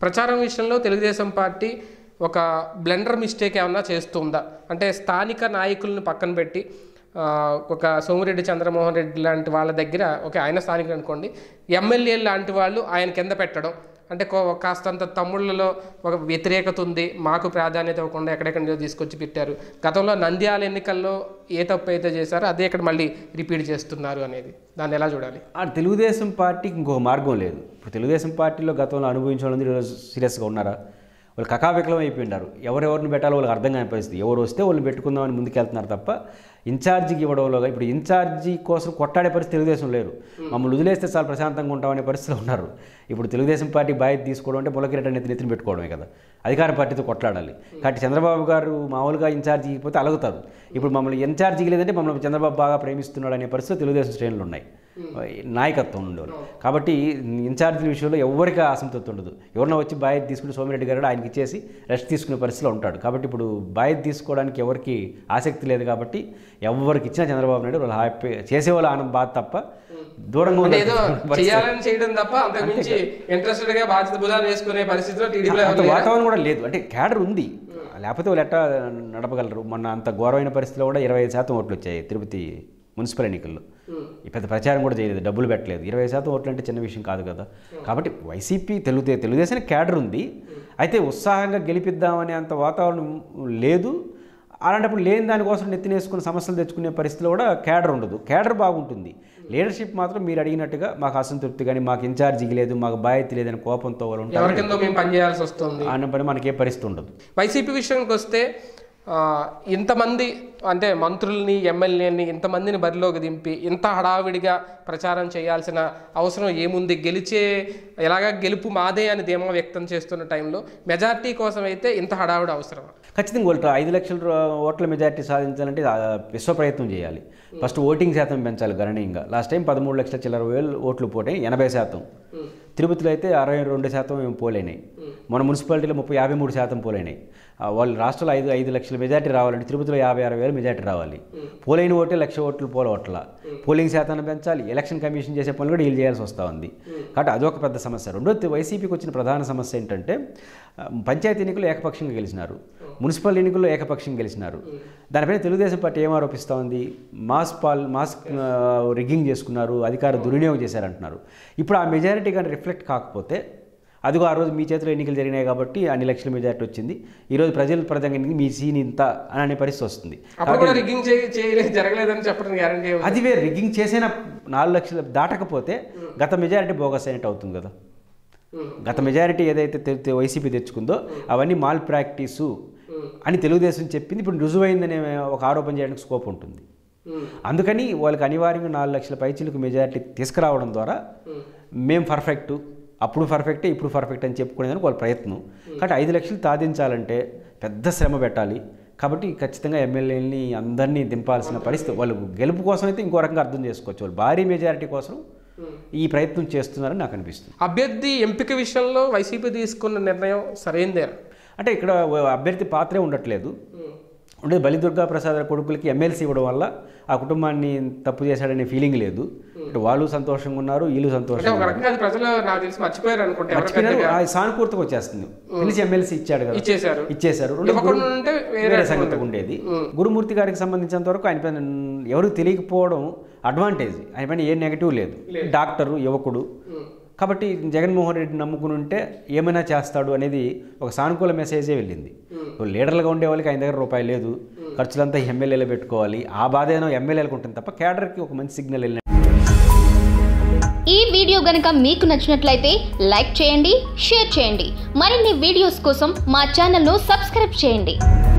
ప్రచారం విషయంలో తెలుగుదేశం పార్టీ ఒక బ్లెండర్ మిస్టేక్ ఏమన్నా చేస్తుందా అంటే స్థానిక నాయకులను పక్కన పెట్టి ఆ, ఒక సోమిరెడ్డి చంద్రమోహన్ రెడ్డి లాంటి వాళ్ళ దగ్గర ఓకే ఆయన స్థానికులు అనుకోండి ఎమ్మెల్యేలు లాంటి వాళ్ళు ఆయన కింద పెట్టడం అంటే కో- కాస్తంత తమ్ముళ్ళలో ఒక వ్యతిరేకత ఉంది మాకు ప్రాధాన్యత ఇవ్వకుండా ఎక్కడెక్కడి నుంచో తీసుకొచ్చి పెట్టారు గతంలో నంద్యాల ఎన్నికల్లో ఏ తప్పు అయితే చేశారో అదే ఇక్కడ మళ్ళీ రిపీట్ చేస్తున్నారు అనేది దాన్ని ఎలా చూడాలి ఆ తెలుగుదేశం పార్టీకి ఇంకొక మార్గం లేదు ఇప్పుడు తెలుగుదేశం పార్టీలో గతంలో అనుభవించిన వాళ్ళందరూ ఈరోజు సీరియస్గా ఉన్నారా వాళ్ళు కకావికలం అయిపోయినారు ఎవరెవరిని పెట్టాలో వాళ్ళకి అర్థం కాని పరిస్థితి ఎవరు వస్తే వాళ్ళని పెట్టుకుందామని ముందుకెళ్తున్నారు తప్ప ఇన్ఛార్జికి ఇవ్వడంలో ఇప్పుడు ఇన్ఛార్జి కోసం కొట్టాడే పరిస్థితి తెలుగుదేశం లేరు మమ్మల్ని వదిలేస్తే చాలా ప్రశాంతంగా ఉంటామనే పరిస్థితిలో ఉన్నారు ఇప్పుడు తెలుగుదేశం పార్టీ బాధ్యత తీసుకోవడం అంటే పులకిరెడ్డి నెత్తి నెత్తిని పెట్టుకోవడమే కదా అధికార పార్టీతో కొట్లాడాలి కాబట్టి చంద్రబాబు గారు మామూలుగా ఇన్ఛార్జి ఇకపోతే అలుగుతారు ఇప్పుడు మమ్మల్ని ఇన్ఛార్జికి లేదంటే మమ్మల్ని చంద్రబాబు బాగా ప్రేమిస్తున్నాడు అనే పరిస్థితి తెలుగుదేశం శ్రేణులు ఉన్నాయి నాయకత్వం ఉండేవాళ్ళు కాబట్టి ఇన్ఛార్జీల విషయంలో ఎవరికి అసంతృప్తి ఉండదు ఎవరన్నా వచ్చి బాధ్యత తీసుకుని సోమిరెడ్డి గారు ఆయనకి ఇచ్చేసి రెస్ట్ తీసుకునే పరిస్థితిలో ఉంటాడు కాబట్టి ఇప్పుడు బాధ్యత తీసుకోవడానికి ఎవరికి ఆసక్తి లేదు కాబట్టి ఎవరికి ఇచ్చినా చంద్రబాబు నాయుడు వాళ్ళు హ్యాపీ చేసేవాళ్ళు ఆనంద బాధ తప్ప దూరంగా అంటే ఉండే ఏదో పరిస్థితి. చేయాలని చేయడం తప్ప అంతకుమించి ఇంట్రెస్టెడ్ గా బాధ్యత భుజాలు వేసుకునే పరిస్థితిలో టీడీపీలో అంత ఎవరు లేరా? వాతావరణం కూడా లేదు అంటే క్యాడర్ ఉంది లేకపోతే వాళ్ళు ఎట్టా నడపగలరు మొన్న అంత ఘోరమైన పరిస్థితిలో కూడా ఇరవై ఐదు శాతం ఓట్లు వచ్చాయి తిరుపతి మున్సిపల్ ఎన్నికల్లో ఈ పెద్ద ప్రచారం కూడా చేయలేదు డబ్బులు పెట్టలేదు ఇరవై శాతం ఓట్లు అంటే చిన్న విషయం కాదు కదా కాబట్టి వైసీపీ తెలుగు తెలుగుదేశానికి క్యాడర్ ఉంది అయితే ఉత్సాహంగా గెలిపిద్దామనే అంత వాతావరణం లేదు అలాంటప్పుడు లేని దానికోసం నెత్తినేసుకుని సమస్యలు తెచ్చుకునే పరిస్థితిలో కూడా క్యాడర్ ఉండదు క్యాడర్ బాగుంటుంది లీడర్షిప్ మాత్రం మీరు అడిగినట్టుగా మాకు అసంతృప్తి కానీ మాకు ఇన్ఛార్జికి లేదు మాకు బాధ్యత లేదని కోపంతో వాళ్ళు ఉంటారు ఎవరి కిందో మేము పనిచేయాల్సి వస్తుంది అన్న పని మనకే పరిస్థితి ఉండదు వైసీపీ విషయానికి వస్తే ఆ, ఇంతమంది అంటే మంత్రుల్ని ఎమ్మెల్యేని ఇంతమందిని బరిలోకి దింపి ఇంత హడావిడిగా ప్రచారం చేయాల్సిన అవసరం ఏముంది గెలిచే ఎలాగా గెలుపు మాదే అని ధీమా వ్యక్తం చేస్తున్న టైంలో మెజార్టీ కోసం అయితే ఇంత హడావిడి అవసరం ఖచ్చితంగా ఓట్లు ఐదు లక్షల రూ- ఓట్ల మెజార్టీ సాధించాలంటే ఆ, విశ్వ ప్రయత్నం చేయాలి ఫస్ట్ ఓటింగ్ శాతం పెంచాలి గణనీయంగా లాస్ట్ టైం పదమూడు లక్షల చిల్లర వేలు ఓట్లు పోటాయి ఎనభై శాతం తిరుపతిలో అయితే అరవై రెండు శాతం ఏమో పోలేనాయి మన మున్సిపాలిటీలో ముప్పై యాభై మూడు శాతం పోలేనాయి ఆ, వాళ్ళు రాష్ట్రంలో ఐదు ఐదు లక్షల మెజార్టీ రావాలంటే తిరుపతిలో యాభై అరవై వేలు మెజార్టీ రావాలి పోలైన ఓటే లక్ష ఓట్లు పోల ఓట్ల పోలింగ్ శాతాన్ని పెంచాలి ఎలక్షన్ కమిషన్ చేసే పనులు కూడా డీల్ చేయాల్సి వస్తూ ఉంది కాబట్టి అదొక పెద్ద సమస్య రెండోది వైసీపీకి వచ్చిన ప్రధాన సమస్య ఏంటంటే ఆ, పంచాయతీ ఎన్నికలు ఏకపక్షంగా గెలిచినారు మున్సిపల్ ఎన్నికల్లో ఏకపక్షంగా గెలిచినారు దానిపైన తెలుగుదేశం పార్టీ ఏం ఆరోపిస్తూ ఉంది మాస్ పాల్ మాస్ ఆ, రిగ్గింగ్ చేసుకున్నారు అధికార దుర్వినియోగం చేశారంటున్నారు ఇప్పుడు ఆ మెజారిటీ కానీ రిఫ్లెక్ట్ కాకపోతే అదిగో ఆ రోజు మీ చేతిలో ఎన్నికలు జరిగినాయి కాబట్టి అన్ని లక్షల మెజారిటీ వచ్చింది ఈరోజు ప్రజల ప్రజంగా మీ సీన్ ఇంత అని అనే పరిస్థితి వస్తుంది అప్పుడు కూడా రిగ్గింగ్ చేయలేదు జరగలేదని చెప్పడం గ్యారంటీ అది వేరు రిగ్గింగ్ చేసిన నాలుగు లక్షలు దాటకపోతే గత మెజారిటీ బోగస్ అయినట్టు అవుతుంది కదా గత మెజారిటీ ఏదైతే తె- తె- వైసీపీ తెచ్చుకుందో అవన్నీ మాల్ ప్రాక్టీసు అని తెలుగుదేశం చెప్పింది ఇప్పుడు రుజువైందనే ఒక ఆరోపణ చేయడానికి స్కోప్ ఉంటుంది అందుకని వాళ్ళకి అనివార్యంగా నాలుగు లక్షల పైచీలకు మెజారిటీ తీసుకురావడం ద్వారా మేం పర్ఫెక్ట్ అప్పుడు పర్ఫెక్టే ఇప్పుడు పర్ఫెక్ట్ అని చెప్పుకునేదానికి వాళ్ళ ప్రయత్నం కాబట్టి ఐదు లక్షలు సాధించాలంటే పెద్ద శ్రమ పెట్టాలి కాబట్టి ఖచ్చితంగా ఎమ్మెల్యేలని అందరినీ దింపాల్సిన పరిస్థితి వాళ్ళు గెలుపు కోసం అయితే ఇంకో రకంగా అర్థం చేసుకోవచ్చు వాళ్ళు భారీ మెజారిటీ కోసం ఈ ప్రయత్నం చేస్తున్నారని నాకు అనిపిస్తుంది అభ్యర్థి ఎంపిక విషయంలో వైసీపీ తీసుకున్న నిర్ణయం సరైందేనా అంటే ఇక్కడ అభ్యర్థి పాత్రే ఉండట్లేదు ఉండేది బలిదుర్గా ప్రసాద్ కొడుకులకి ఎమ్మెల్సీ ఇవ్వడం వల్ల ఆ కుటుంబాన్ని తప్పు చేశాడనే ఫీలింగ్ లేదు ఇటు వాళ్ళు సంతోషంగా ఉన్నారు వీళ్ళు అంటే సంతోషంగా ఒక రకంగా అది ప్రజలు నాకు తెలిసి మర్చిపోయారు అనుకుంటే ఎవరు మర్చిపోయినారు పెద్దగా ఆ సానుకూర్తకు వచ్చేస్తుంది పిలిచి ఎమ్మెల్సీ ఇచ్చాడు కదా ఇచ్చేశారు ఇచ్చేశారు రెండు ఇవ్వకుండా గురు- ఉంటే వేరే వేరే రకంగా సంగతి ఉండేది గురుమూర్తి గారికి సంబంధించినంత వరకు ఆయన పైన ఎవరికి తెలియకపోవడం అడ్వాంటేజ్ ఆయన పైన ఏ నెగటివ్ లేదు డాక్టరు యువకుడు కాబట్టి జగన్మోహన్ రెడ్డి నమ్ముకుని ఉంటే ఏమైనా చేస్తాడు అనేది ఒక సానుకూల మెసేజే వెళ్ళింది లీడర్లుగా ఉండే వాళ్ళకి ఆయన దగ్గర రూపాయి లేదు ఖర్చులంతా ఎమ్మెల్యేలో పెట్టుకోవాలి ఆ బాధ ఏమో ఎమ్మెల్యేలకు ఉంటుంది తప్ప కేడర్కి ఒక మంచి సిగ్నల్ వెళ్ళిన ఈ వీడియో గనుక మీకు నచ్చినట్లయితే లైక్ చేయండి షేర్ చేయండి మరిన్ని వీడియోస్ కోసం మా ఛానల్ను సబ్స్క్రైబ్ చేయండి